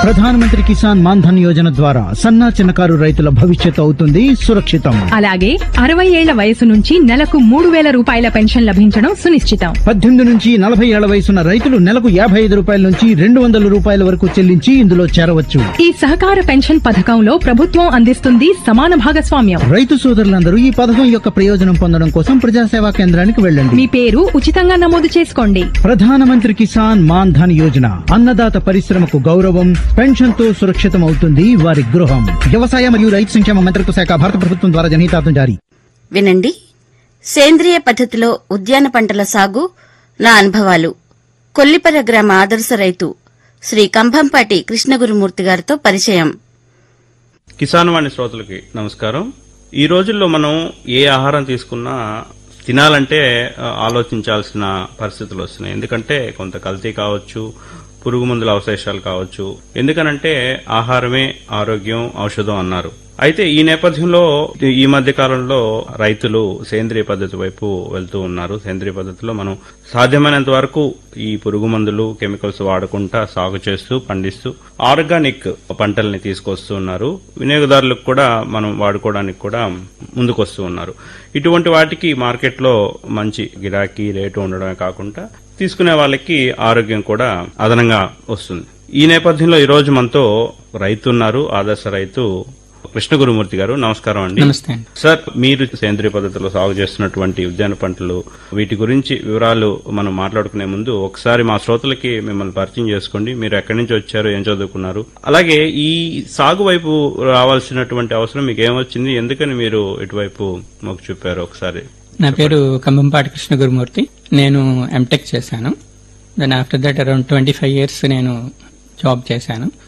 ప్రధానమంత్రి కిసాన్ మాన్ ధన్ యోజన ద్వారా సన్నా చిన్నకారు రైతుల భవిష్యత్తు అవుతుంది సురక్షితం అలాగే అరవై ఏళ్ల వయసు నుంచి నెలకు మూడు వేల రూపాయల పెన్షన్ లభించడం సునిశ్చితం పద్దెనిమిది నుంచి నలభై ఏళ్ల వయసున్న రైతులు నెలకు యాభై ఐదు రూపాయల నుంచి రెండు వందల రూపాయల వరకు చెల్లించి ఇందులో చేరవచ్చు ఈ సహకార పెన్షన్ పథకంలో ప్రభుత్వం అందిస్తుంది సమాన భాగస్వామ్యం రైతు సోదరులందరూ ఈ పథకం యొక్క ప్రయోజనం పొందడం కోసం ప్రజాసేవా కేంద్రానికి వెళ్ళండి మీ పేరు ఉచితంగా నమోదు చేసుకోండి ప్రధానమంత్రి కిసాన్ మాన్ ధన్ యోజన అన్నదాత పరిశ్రమకు గౌరవం పెన్షన్ తో సురక్షితం అవుతుంది వారి గృహం వ్యవసాయ మరియు రైతు సంక్షేమ మంత్రిత్వ శాఖ భారత ప్రభుత్వం ద్వారా జనహితార్థం జారీ వినండి సేంద్రియ పద్ధతిలో ఉద్యాన పంటల సాగు నా అనుభవాలు కొల్లిపర గ్రామ ఆదర్శ రైతు శ్రీ కంభంపాటి కృష్ణగురుమూర్తి గారితో పరిచయం కిసాన్ వాణి శ్రోతలకి నమస్కారం ఈ రోజుల్లో మనం ఏ ఆహారం తీసుకున్నా తినాలంటే ఆ, ఆలోచించాల్సిన పరిస్థితులు వస్తున్నాయి ఎందుకంటే కొంత కల్తీ కావచ్చు పురుగు మందుల అవశేషాలు కావచ్చు ఎందుకనంటే ఆహారమే ఆరోగ్యం ఔషధం అన్నారు అయితే ఈ నేపథ్యంలో ఈ మధ్య కాలంలో రైతులు సేంద్రియ పద్ధతి వైపు వెళ్తూ ఉన్నారు సేంద్రియ పద్ధతిలో మనం సాధ్యమైనంత వరకు ఈ పురుగు మందులు కెమికల్స్ వాడకుండా సాగు చేస్తూ పండిస్తూ ఆర్గానిక్ పంటల్ని తీసుకొస్తూ ఉన్నారు వినియోగదారులకు కూడా మనం వాడుకోవడానికి కూడా ముందుకొస్తూ ఉన్నారు ఇటువంటి వాటికి మార్కెట్లో మంచి గిరాకీ రేటు ఉండడమే కాకుండా తీసుకునే వాళ్ళకి ఆరోగ్యం కూడా అదనంగా వస్తుంది ఈ నేపథ్యంలో ఈ రోజు మనతో రైతు ఉన్నారు ఆదర్శ రైతు కృష్ణ గురుమూర్తి గారు నమస్కారం అండి నమస్తే అండి. సార్ మీరు సేంద్రియ పద్ధతిలో సాగు చేస్తున్నటువంటి ఉద్యాన పంటలు వీటి గురించి వివరాలు మనం మాట్లాడుకునే ముందు ఒకసారి మా శ్రోతలకి మిమ్మల్ని పరిచయం చేసుకోండి మీరు ఎక్కడి నుంచి వచ్చారు ఏం చదువుకున్నారు అలాగే ఈ సాగు వైపు రావాల్సినటువంటి అవసరం మీకు ఏమొచ్చింది ఎందుకని మీరు ఇటువైపు మొగ్గు చూపారు ఒకసారి నా పేరు కంబంపాటి కృష్ణ గురుమూర్తి నేను ఎంటెక్ చేశాను then after that around twenty five years నేను జాబ్ చేశాను